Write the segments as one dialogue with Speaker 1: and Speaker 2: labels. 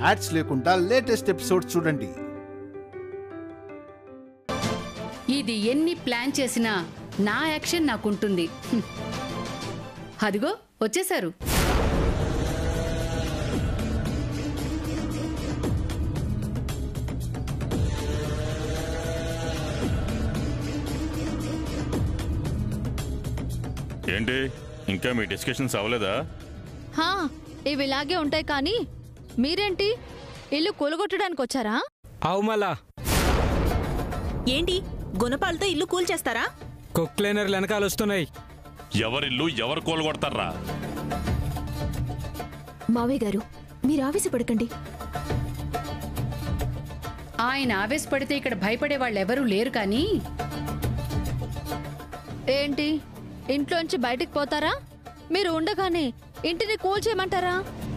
Speaker 1: Ads లేకుండా latest episode చూడండి
Speaker 2: ఇది ఎన్ని ప్లాన్ చేసినా నా యాక్షన్ నాకుంటుంది హ్మ్. అదిగో వచ్చేశారు
Speaker 3: ఏంటి ఇంకా మీ డిస్కషన్స్ అవ్వలేదా
Speaker 4: హా ఇవి ఇలాగే ఉంటాయి కానీ మీరేంటి ఇల్లు కూలగొట్టడానికి వచ్చారా
Speaker 5: అవు మళ్ళా
Speaker 6: ఏంటి గుణపాలతో ఇల్లు కూల్చేస్తారా
Speaker 5: కుక్లైనర్లు వెనకాల వస్తున్నాయి
Speaker 3: ఎవరిల్లు ఎవరు కోలుగొడతారా
Speaker 7: మావయ్య గారు మీరు ఆవేశపడకండి
Speaker 2: ఆయన ఆవేశపడితే ఇక్కడ భయపడే వాళ్ళెవరూ లేరు కానీ
Speaker 4: ఏంటి ఇంట్లోంచి బయటికి పోతారా మీరు ఉండగానే ఇంటిని కూల్చేయమంటారా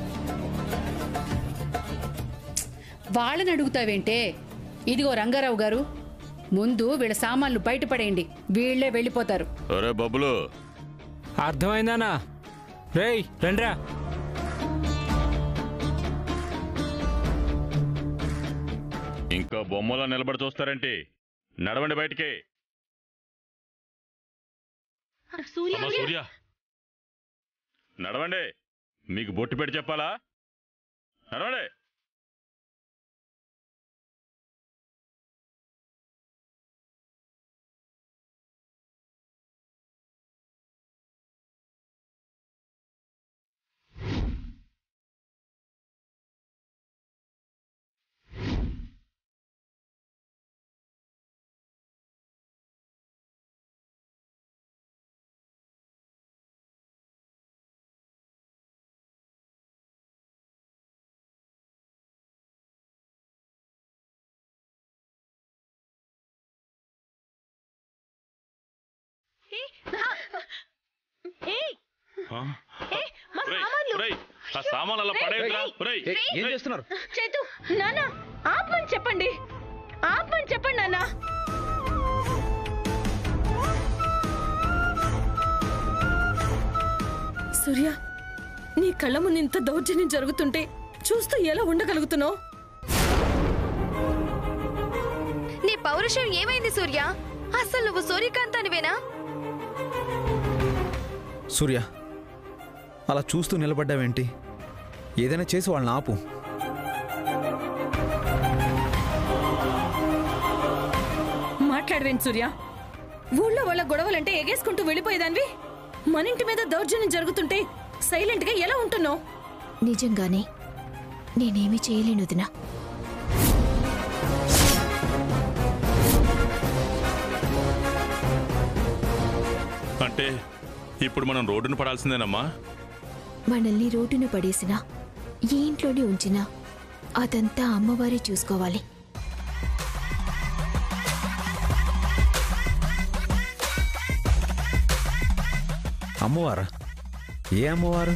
Speaker 2: వాళ్ళని అడుగుతావేంటే ఇదిగో రంగారావు గారు ముందు వీళ్ళ సామాన్లు బయటపడేయండి వీళ్ళే వెళ్ళిపోతారు
Speaker 3: ఒరే బబ్బులు
Speaker 5: అర్థమైందానా రేయ్ రండ్రా
Speaker 3: ఇంకా బొమ్మలా నిలబడి చూస్తారేంటి నడవండి బయటికి అమ్మా సూర్య నడవండి మీకు బొట్టు పెట్టి చెప్పాలా నడవండి ఆ? ఒరేయ్, ఒరేయ్, ఆ సామాన్లు అలా పడేయకురా. ఒరేయ్,
Speaker 8: ఏం
Speaker 3: ఒరేయ్.
Speaker 8: చేస్తున్నారు
Speaker 6: చేతు నాన్న ఆపమని చెప్పండి ఆపమని చెప్పండి నాన్న
Speaker 9: సూర్య నీ కళ్ళ ముందు ఇంత దౌర్జన్యం జరుగుతుంటే చూస్తూ ఎలా ఉండగలుగుతున్నావు
Speaker 7: నీ పౌరుషం ఏమైంది సూర్య అసలు నువ్వు సూర్యకాంతానివేనా
Speaker 8: సూర్య అలా చూస్తూ నిలబడ్డావేంటి ఏదైనా చేసి వాళ్ళని ఆపు
Speaker 9: మాట్లాడవేంటి సూర్య ఊళ్ళో వాళ్ళ గొడవలంటే ఎగేసుకుంటూ వెళ్ళిపోయేదానివి మన ఇంటి మీద దౌర్జన్యం జరుగుతుంటే సైలెంట్ గా ఎలా ఉంటున్నావు
Speaker 7: నిజంగానే నేనేమీ చేయలేను వదినా
Speaker 3: అంటే ఇప్పుడు మనం రోడ్డును పడాల్సిందేనమ్మా
Speaker 7: మనల్ని రోడ్డున పడేసినా ఈ ఇంట్లోనే ఉంచినా అదంతా అమ్మవారే చూసుకోవాలి
Speaker 8: అమ్మవారా ఏ అమ్మవారు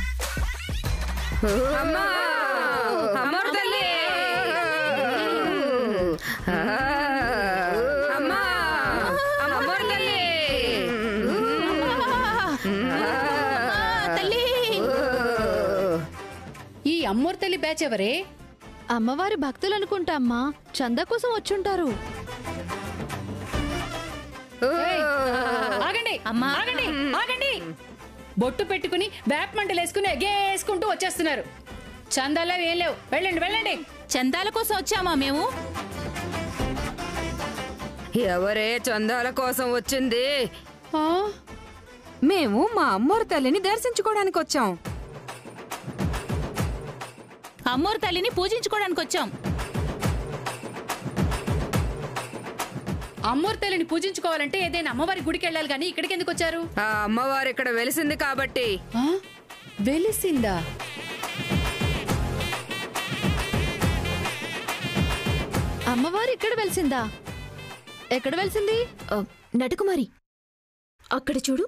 Speaker 2: ఈ అమ్మోర్తల్లి బ్యాచ్ ఎవరే
Speaker 4: అమ్మవారి భక్తులు అనుకుంటా అమ్మా చందా కోసం వచ్చుంటారు
Speaker 2: ఏయ్, ఆగండి ఆగండి ఆగండి బొట్టు పెట్టుకుని వేప మంటలు వేసుకుని ఎగేసుకుంటూ వచ్చేస్తున్నారు చందాలో ఏం లేవు వెళ్ళండి వెళ్ళండి
Speaker 6: చందాల కోసం వచ్చామా మేము
Speaker 10: ఎవరే చందాల కోసం వచ్చింది
Speaker 2: ఆ,
Speaker 10: మేము మా అమ్మోరు తల్లిని దర్శించుకోవడానికి వచ్చాం
Speaker 6: అమ్మోరు తల్లిని పూజించుకోవడానికి వచ్చాం
Speaker 2: అమ్మోర్తల్లిని పూజించుకోవాలంటే ఏదైనా అమ్మవారి గుడికి వెళ్ళాలి కానీ ఇక్కడికి ఎందుకు వచ్చారు
Speaker 10: ఆ అమ్మవారు ఇక్కడ వెలిసింది కాబట్టి
Speaker 2: ఆ, వెలిసిందా
Speaker 4: అమ్మవారు ఇక్కడ వెలిసిందా ఎక్కడ వెలిసింది
Speaker 7: ఆ, నటకుమారి అక్కడ చూడు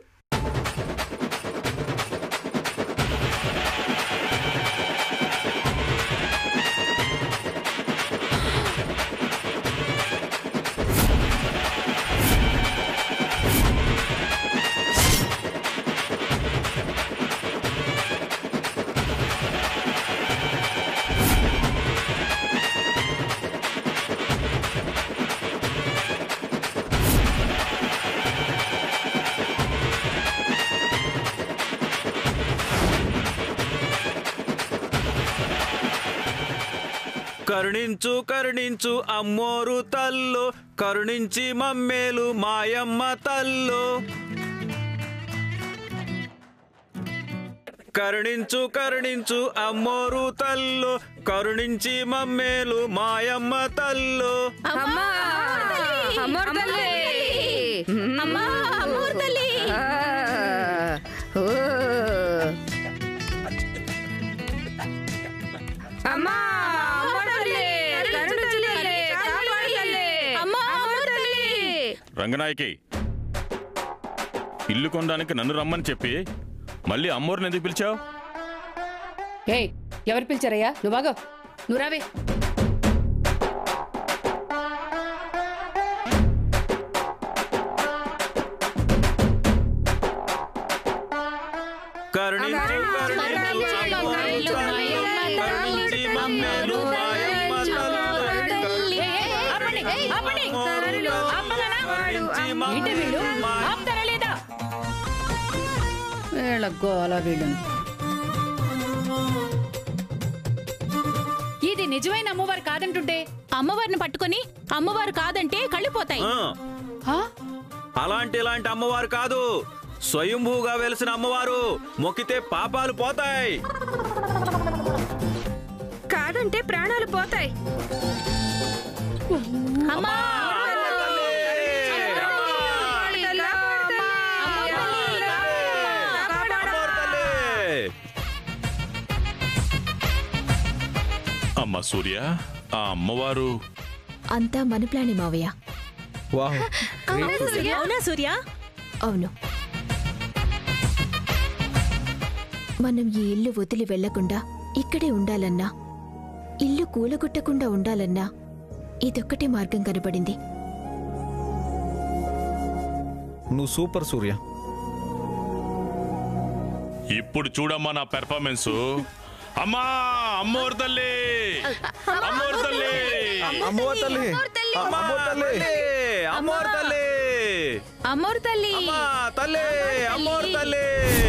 Speaker 8: కరుణించు కరుణించు అమ్మోరు తల్లు కరుణించి మమ్మేలు మాయమ్మ తల్లు కరుణించు కరుణించు అమ్మోరు తల్లు కరుణించి మమ్మేలు మాయమ్మ తల్లు
Speaker 10: అమ్మా అమ్మోరు తల్లి
Speaker 9: అమ్మా అమ్మోరు తల్లి
Speaker 10: అమ్మా అమ్మోరు తల్లి కరుణించు తల్లి కాపాడు తల్లి
Speaker 9: అమ్మా అమ్మోరు తల్లి
Speaker 3: రంగనాయకి ఇల్లు కొనడానికి నన్ను రమ్మని చెప్పి మళ్ళీ అమ్మోరిని ఎందుకు పిలిచావు
Speaker 2: ఏయ్ ఎవరు పిలిచారయ్యా నువ్వాగో నువ్వు రావే
Speaker 8: కరుణించు కరుణించు అమ్మోరు తల్లు కరుణించి మమ్మేలు మాయమ్మ తల్లు
Speaker 2: ఆపండి, ఆపండి. ఏంటి వీళ్ళు ఆపుతారా లేదా వీళ్ళ గోల వీళ్ళను ఇది నిజమైన అమ్మవారు కాదంటుంటే
Speaker 9: అమ్మవారిని పట్టుకొని అమ్మవారు కాదంటే కళ్ళు పోతాయి
Speaker 8: ఆ,
Speaker 2: ఆ?
Speaker 8: అలాంటి ఇలాంటి అమ్మవారు కాదు స్వయంభూగా వెలిసిన అమ్మవారు మొక్కితే పాపాలు పోతాయి
Speaker 10: కాదంటే ప్రాణాలు పోతాయి
Speaker 9: అమ్మా
Speaker 8: అమ్మవారు తల్లి.
Speaker 3: అమ్మ సూర్య ఆ అమ్మవారు
Speaker 7: అంతా మన ప్లానే మావయ్య
Speaker 8: వావ్
Speaker 9: అవునా సూర్య
Speaker 7: అవును మనం ఈ ఇల్లు వదిలి వెళ్లకుండా ఇక్కడే ఉండాలన్నా ఇల్లు కూలగొట్టకుండా ఉండాలన్నా ఇదొక్కటే మార్గం కనబడింది
Speaker 8: నువ్వు సూపర్ సూర్య
Speaker 3: ఇప్పుడు చూడమ్మా నా పెర్ఫార్మెన్స్ అమ్మా అమ్మోరు తల్లి అమ్మోరు తల్లి
Speaker 8: అమ్మవారి తల్లి అమ్మవారి తల్లి అమ్మవారి తల్లి
Speaker 9: అమ్మోరు తల్లి
Speaker 8: అమ్మా తల్లి అమ్మవారి తల్లి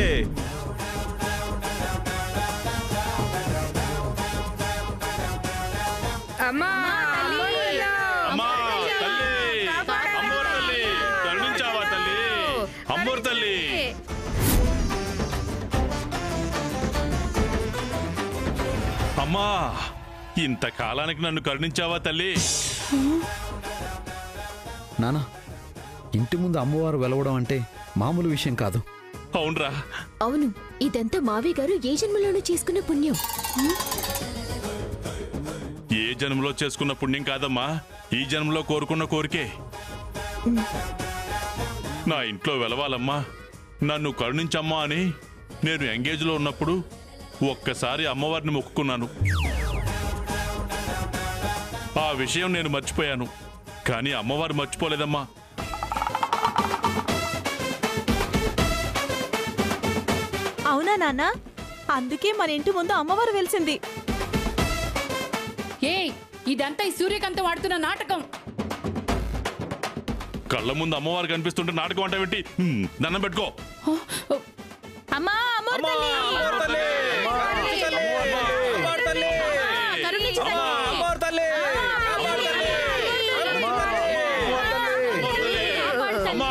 Speaker 10: అమ్మా
Speaker 3: అమ్మా తల్లి అమ్మోరు తల్లి కరుణించావా తల్లి అమ్మోరు తల్లి అమ్మా ఇంతకాలానికి నన్ను కరుణించావా తల్లి
Speaker 8: నానా ఇంటి ముందు అమ్మవారు వెలవడం అంటే మామూలు విషయం కాదు
Speaker 3: అవునరా
Speaker 7: అవును ఇదంతా మావి గారు ఏ జన్మలోనూ చేసుకున్న పుణ్యం
Speaker 3: ఏ జన్మలో చేసుకున్న పుణ్యం కాదమ్మా ఈ జన్మలో కోరుకున్న కోరికే నా ఇంట్లో వెలవాలమ్మా నన్ను కరుణించమ్మా అని నేను ఎంగేజ్లో ఉన్నప్పుడు ఒక్కసారి అమ్మవారిని మొక్కుకున్నాను ఆ విషయం నేను మర్చిపోయాను కానీ అమ్మవారు మర్చిపోలేదమ్మా
Speaker 6: అవునా నాన్న అందుకే మన ఇంటి ముందు అమ్మవారు వెలిసింది
Speaker 2: ఏయ్ ఇదంతా ఈ సూర్యకాంతం ఆడుతున్న నాటకం
Speaker 3: కళ్ళ ముందు అమ్మవారు కనిపిస్తుంటే నాటకం అంటే పెట్టి దండం పెట్టుకో
Speaker 9: అమ్మా అమ్మోరు తల్లి
Speaker 8: అమ్మవారి తల్లి అమ్మవారి తల్లి
Speaker 9: కరుణించు
Speaker 8: అమ్మా, అమ్మవారి తల్లి అమ్మవారి తల్లి
Speaker 3: అమ్మా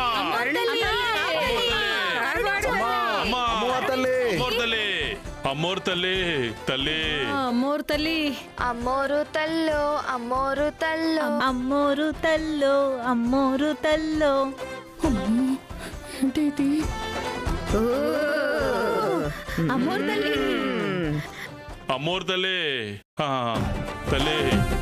Speaker 3: అమ్మా
Speaker 8: అమ్మవారి తల్లి
Speaker 3: అమ్మోరు తల్లి అమ్మోరు తల్లి తల్లి
Speaker 9: అమ్మోరు తల్లి
Speaker 7: అమ్మోరు తల్లో అమ్మోరు తల్లో
Speaker 6: అమ్మోరు తల్లో అమ్మోరు తల్లో
Speaker 2: ఏంటి ఇది
Speaker 9: అమ్మోరు తల్లి
Speaker 3: అమ్మోరు తల్లి ఆ, తల్లి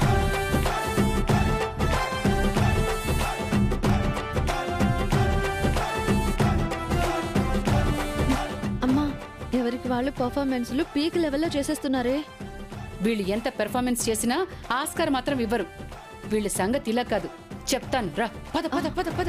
Speaker 4: అమ్మా ఎవరికి వాళ్ళు పర్ఫార్మెన్స్లు పీక్ లెవెల్లో చేసేస్తున్నారే
Speaker 2: వీళ్ళు ఎంత పెర్ఫార్మెన్స్ చేసినా ఆస్కార్ మాత్రం ఇవ్వరు వీళ్ళ సంగతి ఇలా కాదు చెప్తాను రా పద పద పద పద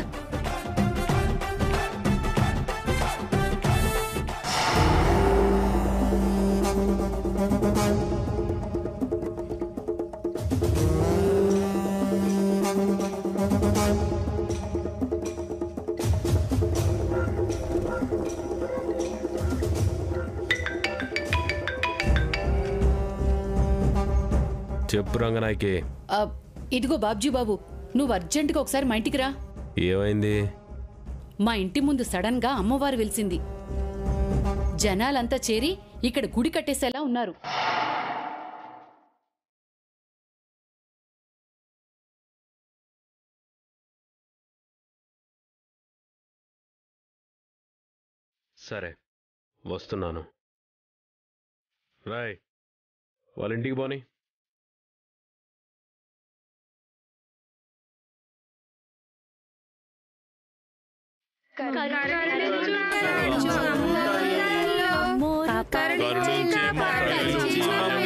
Speaker 11: చెప్పు రంగనాయకి
Speaker 2: ఆ, ఇదిగో బాబ్జీ బాబు నువ్వు అర్జెంటుగా ఒకసారి మా ఇంటికి రా
Speaker 11: ఏమైంది
Speaker 2: మా ఇంటి ముందు సడన్ గా అమ్మవారు వెలిసింది జనాలంతా చేరి ఇక్కడ గుడి కట్టేసేలా ఉన్నారు
Speaker 11: సరే వస్తున్నాను రాయ్ వాళ్ళ ఇంటికి పోని
Speaker 3: కరుణించి మమ్మల్ని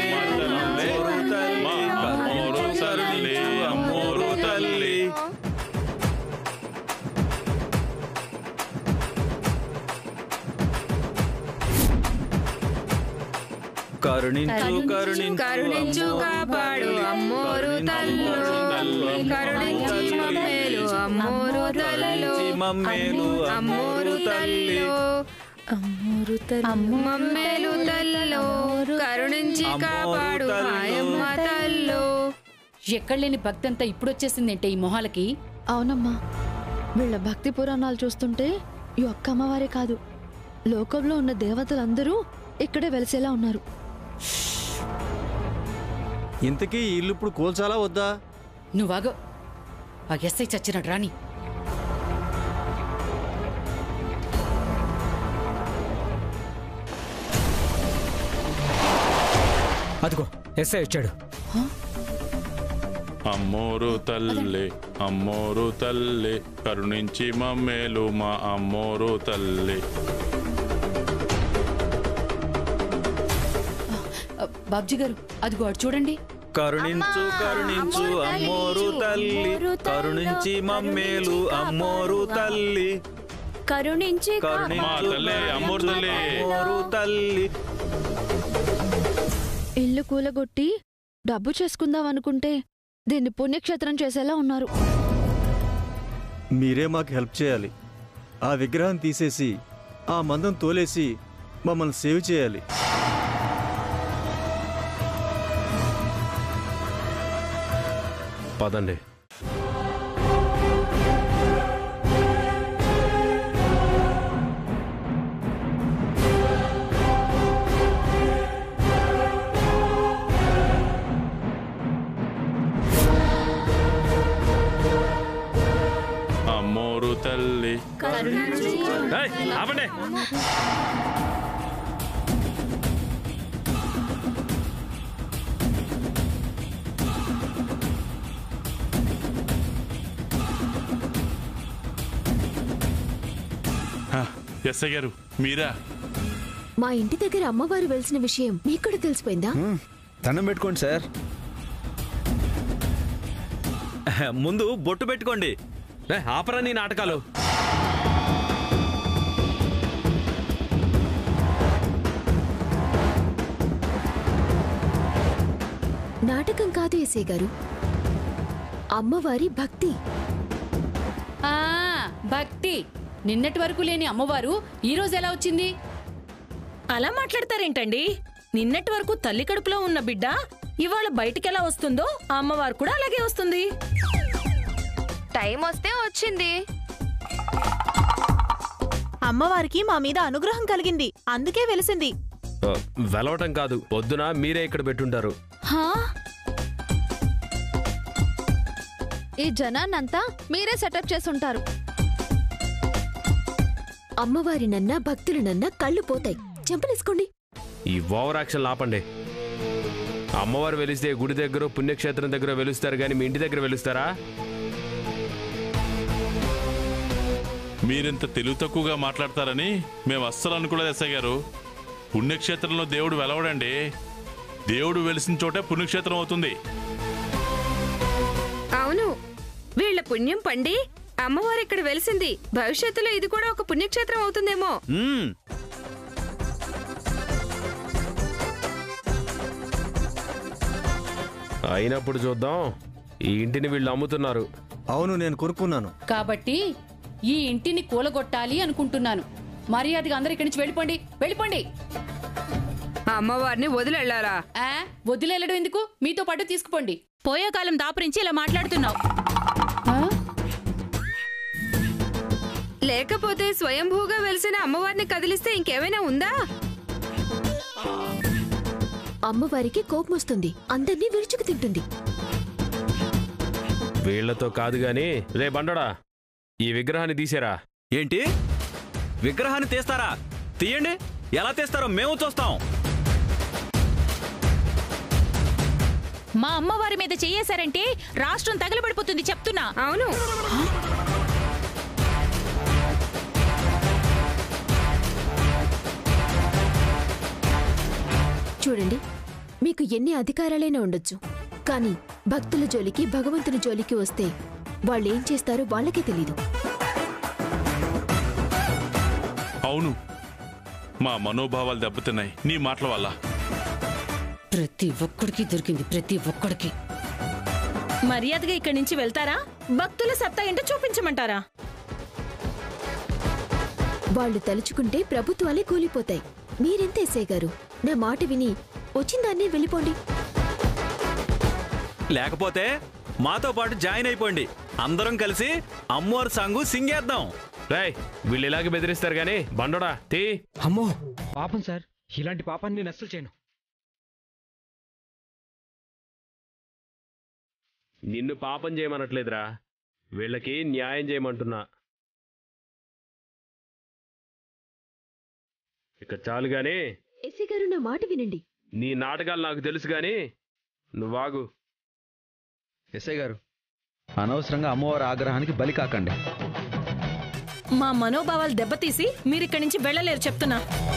Speaker 3: మా అమ్మోరు తల్లి అమ్మోరు తల్లి
Speaker 8: కరుణించు కరుణించు
Speaker 10: కరుణించు కాపాడు అమ్మోరు తల్లు కరుణించి మమ్మేలు అమ్మోరు తల్లు
Speaker 8: మమ్మేలు
Speaker 10: అమ్మోరు తల్లు అమ్మోరు తల్లు మమ్మేలు తల్లు కరుణించి కాపాడు మాయమ్మ తల్లు
Speaker 2: ఎక్కడ లేని భక్తి అంతా ఇప్పుడొచ్చేసిందంటే ఈ మొహాలకి
Speaker 4: అవునమ్మా వీళ్ళ భక్తి పురాణాలు చూస్తుంటే ఈ ఒక్క అమ్మవారే కాదు లోకంలో ఉన్న దేవతలందరూ ఇక్కడే వెలిసేలా ఉన్నారు
Speaker 12: ఇంతకీ ఈ ఇల్లు ఇప్పుడు కూల్చాలా వద్దా
Speaker 2: నువ్వాగో ఆ ఎస్ఐ చచ్చినాడు రాని
Speaker 5: అదిగో ఎస్ఐ వచ్చాడు
Speaker 3: అమ్మోరు తల్లి అమ్మోరు తల్లి కరుణించి మమ్మేలు మా అమ్మోరు తల్లి
Speaker 2: ఆ, బాబ్జీ గారు అదిగో అటు చూడండి
Speaker 8: కరుణించు కరుణించు అమ్మోరు తల్లి కరుణించి మమ్మేలు అమ్మోరు తల్లి
Speaker 6: కరుణించి
Speaker 3: మా
Speaker 8: కరుణించు
Speaker 3: తల్లి అమ్మోరు తల్లి
Speaker 8: అమ్మోరు తల్లి
Speaker 4: ఇల్లు కూలగొట్టి డబ్బు చేసుకుందాం అనుకుంటే దీన్ని పుణ్యక్షేత్రం చేసేలా ఉన్నారు
Speaker 12: మీరే మాకు హెల్ప్ చేయాలి ఆ విగ్రహం తీసేసి ఆ మందం తోలేసి మమ్మల్ని సేవ్ చేయాలి
Speaker 11: పదండి
Speaker 3: అమ్మోరు తల్లి
Speaker 11: ఏయ్, ఆపండి
Speaker 3: హ, ఎస్ఐ గారు మీరా
Speaker 7: మా ఇంటి దగ్గర అమ్మవారు వెలిసిన విషయం మీకు కూడా తెలిసిపోయిందా
Speaker 12: దండం పెట్టుకోండి సార్
Speaker 8: ముందు బొట్టు పెట్టుకోండి
Speaker 11: ఏయ్, ఆపరా నీ నాటకాలు
Speaker 7: నాటకం కాదు ఎస్ఐ గారు అమ్మవారి భక్తి
Speaker 2: ఆ భక్తి నిన్నటి వరకు లేని అమ్మవారు ఈ రోజు ఎలా వచ్చింది
Speaker 9: అలా మాట్లాడతారేంటండి నిన్నటి వరకు తల్లి కడుపులో ఉన్న బిడ్డ ఇవాళ బయటికెలా వస్తుందో ఆ అమ్మవారు కూడా అలాగే వస్తుంది
Speaker 7: టైం వస్తే వచ్చింది
Speaker 10: అమ్మవారికి మా మీద అనుగ్రహం కలిగింది అందుకే వెలిసింది
Speaker 11: ఆ, వెలవటం కాదు పొద్దున మీరే ఇక్కడ పెట్టుంటారు
Speaker 4: హా? ఈ జనాన్నంతా మీరే సెటప్ చేసుంటారు
Speaker 7: అమ్మవారినన్నా భక్తులనన్నా కళ్ళు పోతాయి చెంపలేసుకోండి
Speaker 11: ఈ ఓవర్ యాక్షన్ ఆపండి అమ్మవారు వెలిస్తే గుడి దగ్గర పుణ్యక్షేత్రం దగ్గర వెలుస్తారు కానీ మీ ఇంటి దగ్గర వెలుస్తారా
Speaker 3: మీరింత తెలివి తక్కువగా మాట్లాడతారని మేము అస్సలు అనుకోలేదు ఎస్ఐ గారు పుణ్యక్షేత్రంలో దేవుడు వెలవడండి దేవుడు వెలిసిన చోటే పుణ్యక్షేత్రం అవుతుంది
Speaker 10: అవును వీళ్ళ పుణ్యం పండి అమ్మవారు ఇక్కడ వెలిసింది భవిష్యత్తులో ఇది కూడా ఒక పుణ్యక్షేత్రం అవుతుందేమో
Speaker 8: మ్మ్.
Speaker 11: అయినప్పుడు చూద్దాం ఈ ఇంటిని వీళ్ళు అమ్ముతున్నారు
Speaker 12: అవును నేను కొనుక్కున్నాను
Speaker 2: కాబట్టి ఈ ఇంటిని కూలగొట్టాలి అనుకుంటున్నాను మర్యాదగా అందరు ఇక్కడి నుంచి వెళ్ళిపోండి వెళ్ళిపోండి
Speaker 10: అమ్మవారిని వదిలెళ్ళాలా
Speaker 2: ఆ, వదిలేయడం ఎందుకు మీతో పాటు తీసుకుపోండి
Speaker 9: పోయే కాలం దాపురించి ఇలా మాట్లాడుతున్నావు
Speaker 10: లేకపోతే స్వయంభూగా వెలిసిన అమ్మవారిని కదిలిస్తే ఇంకేమైనా ఉందా
Speaker 13: అమ్మవారికి కోపం వస్తుంది అందరినీ విరుచుకు తింటుంది
Speaker 11: వీళ్లతో కాదు గాని రే బండోడా ఈ విగ్రహాన్ని తీసారా
Speaker 8: ఏంటి విగ్రహాన్ని తీస్తారా తీయండి ఎలా తీస్తారో మేము చూస్తాం
Speaker 9: మా అమ్మవారి మీద చెయ్యేశారంటే రాష్ట్రం తగలబడిపోతుంది చెప్తున్నా
Speaker 10: అవును
Speaker 13: చూడండి మీకు ఎన్ని అధికారాలైనా ఉండొచ్చు కానీ భక్తుల జోలికి భగవంతుని జోలికి వస్తే వాళ్ళు ఏం చేస్తారో వాళ్ళకే తెలీదు
Speaker 3: అవును మా మనోభావాలు దెబ్బతిన్నాయి నీ మాటల వల్ల
Speaker 2: ప్రతి ఒక్కడికి దొరికింది ప్రతి ఒక్కడికి
Speaker 9: మర్యాదగా ఇక్కడి నుంచి వెళ్తారా భక్తుల సత్తా ఏంటో చూపించమంటారా
Speaker 13: వాళ్ళు తలుచుకుంటే ప్రభుత్వాలే కూలిపోతాయి మీరెంత ఎస్ఐ గారు నా మాట విని వచ్చిందాన్నే వెళ్ళిపోండి
Speaker 8: లేకపోతే మాతో పాటు జాయిన్ అయిపోండి అందరం కలిసి అమ్మవారి సాంగు సింగేద్దాం
Speaker 11: రేయ్ వీళ్ళు ఇలాగే బెదిరిస్తారు గాని బండోడా తీ
Speaker 5: అమ్మో పాపం సార్ ఇలాంటి పాపాన్ని నేను అస్సలు చేయను
Speaker 11: నిన్ను పాపం చేయమనట్లేదురా వీళ్ళకి న్యాయం చేయమంటున్నా ఇక చాలు గాని
Speaker 13: ఎస్ఐ గారు నా మాట వినండి
Speaker 11: నీ నాటకాలు నాకు తెలుసు గాని నువ్వాగు
Speaker 14: ఎస్ఐ గారు అనవసరంగా అమ్మవారి ఆగ్రహానికి బలి కాకండి
Speaker 9: మా మనోభావాలు దెబ్బతీసి మీరు ఇక్కడి నుంచి వెళ్ళలేరు చెప్తున్నా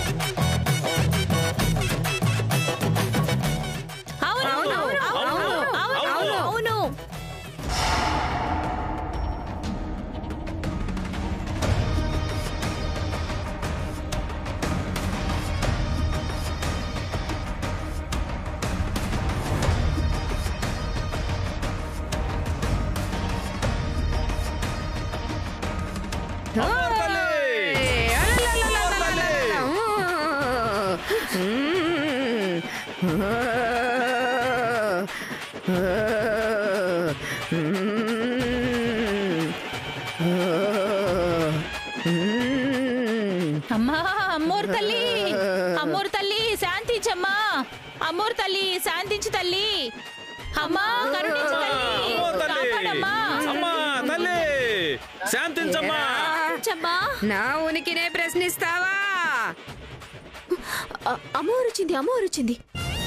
Speaker 9: అవును, అవును, అవును, అవును, అవును. అమ్మా అమ్మోరు తల్లి అమ్మోరు తల్లి శాంతించమ్మా అమ్మోరు తల్లి శాంతించు తల్లి అమ్మా కరుణించు తల్లి కాపాడమ్మా
Speaker 8: అమ్మా తల్లి శాంతించమ్మా
Speaker 9: శాంతించమ్మా
Speaker 10: నా ఉనికినే ప్రశ్నిస్తావా
Speaker 13: అ- అమ్మవారు వచ్చింది అమ్మవారు వచ్చింది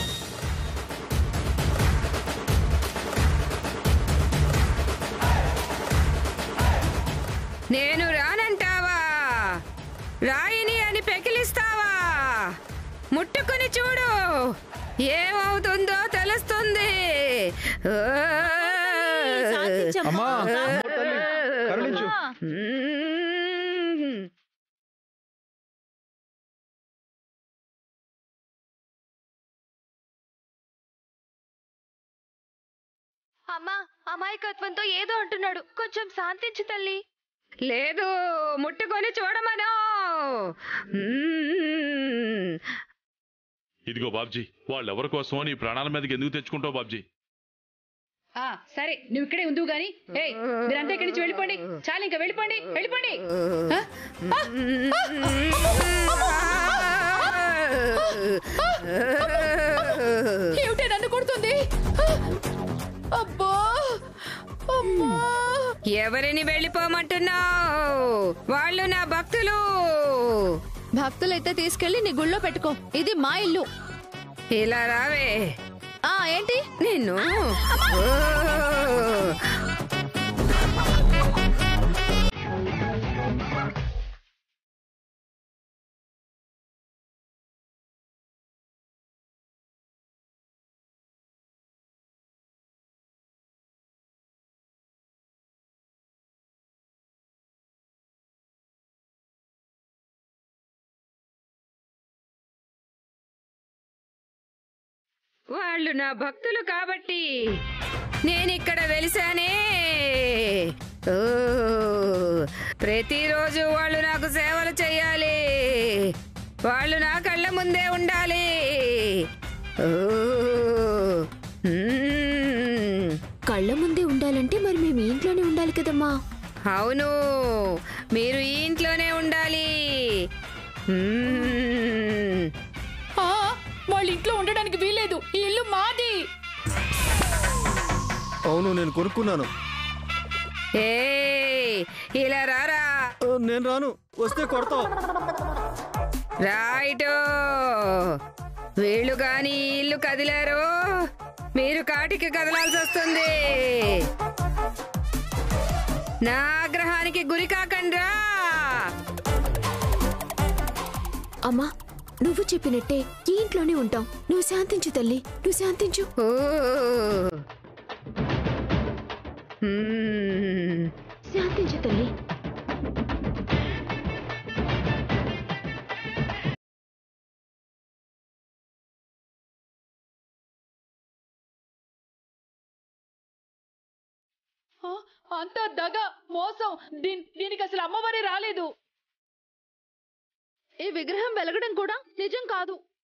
Speaker 10: నేను రానంటావా రాయిని అని పెకిలిస్తావా ముట్టుకుని చూడు ఏమవుతుందో తెలుస్తుంది ఓ!
Speaker 14: అమ్మా అమ్మో తల్లి, కరుణించు
Speaker 10: మ్మ్.
Speaker 7: అమ్మా అమాయకత్వంతో ఏదో అంటున్నాడు కొంచెం శాంతించు తల్లి
Speaker 10: లేదు ముట్టుకొని చూడమను మ్మ్.
Speaker 3: ఇదిగో బాబ్జీ వాళ్ళెవరి కోసమో నీ ప్రాణాల మీదకి ఎందుకు తెచ్చుకుంటావు బాబ్జీ
Speaker 2: ఆ సరే నువ్వు ఇక్కడే ఉందువు గాని ఏయ్ మీరంతా ఇక్కడి నుంచి వెళ్ళిపోండి చాలు ఇంకా వెళ్ళిపోండి వెళ్ళిపోండి ఆ? ఆ! ఏమిటే నన్ను కొడుతుంది అబ్బా అమ్మా
Speaker 10: ఎవరిని వెళ్ళిపోమంటున్నావు వాళ్ళు నా భక్తులు
Speaker 4: భక్తులైతే తీసుకెళ్లి నీ గుళ్ళో పెట్టుకో ఇది మా ఇల్లు
Speaker 10: ఇలా రావే
Speaker 4: ఆ ఏంటి
Speaker 10: నిన్ను వాళ్ళు నా భక్తులు కాబట్టి నేనిక్కడ వెలిసానే ఓ, ప్రతిరోజు వాళ్ళు నాకు సేవలు చేయాలి వాళ్ళు నా కళ్ళ ముందే ఉండాలి ఓ, మ్మ్.
Speaker 13: కళ్ళ ముందే ఉండాలంటే మరి మేము ఈ ఇంట్లోనే ఉండాలి కదమ్మా
Speaker 10: అవును మీరు ఈ ఇంట్లోనే ఉండాలి మ్మ్.
Speaker 2: ఆ, వాళ్ళ ఇంట్లో ఉండడానికి వీలేదు ఈ ఇల్లు మాది
Speaker 12: అవును నేను కొనుక్కున్నాను
Speaker 10: ఏయ్, ఇలా రారా
Speaker 12: ఆ, నేను రాను వస్తే కొడతావు
Speaker 10: రైటు వీళ్ళు గాని ఈ ఇల్లు కదిలారు మీరు కాటికి కదలాల్సి వస్తుంది నా ఆగ్రహానికి గురి కాకండ్రా
Speaker 13: అమ్మా నువ్వు చెప్పినట్టే ఈ ఇంట్లోనే ఉంటాం నువ్వు శాంతించు తల్లి నువ్వు శాంతించు
Speaker 10: ఓ. మ్మ్.
Speaker 13: శాంతించు తల్లి
Speaker 2: ఆ, అంతా దగ మోసం దీన్ దీనికి అసలు అమ్మవారే రాలేదు
Speaker 4: ఈ విగ్రహం వెలగడం కూడా నిజం కాదు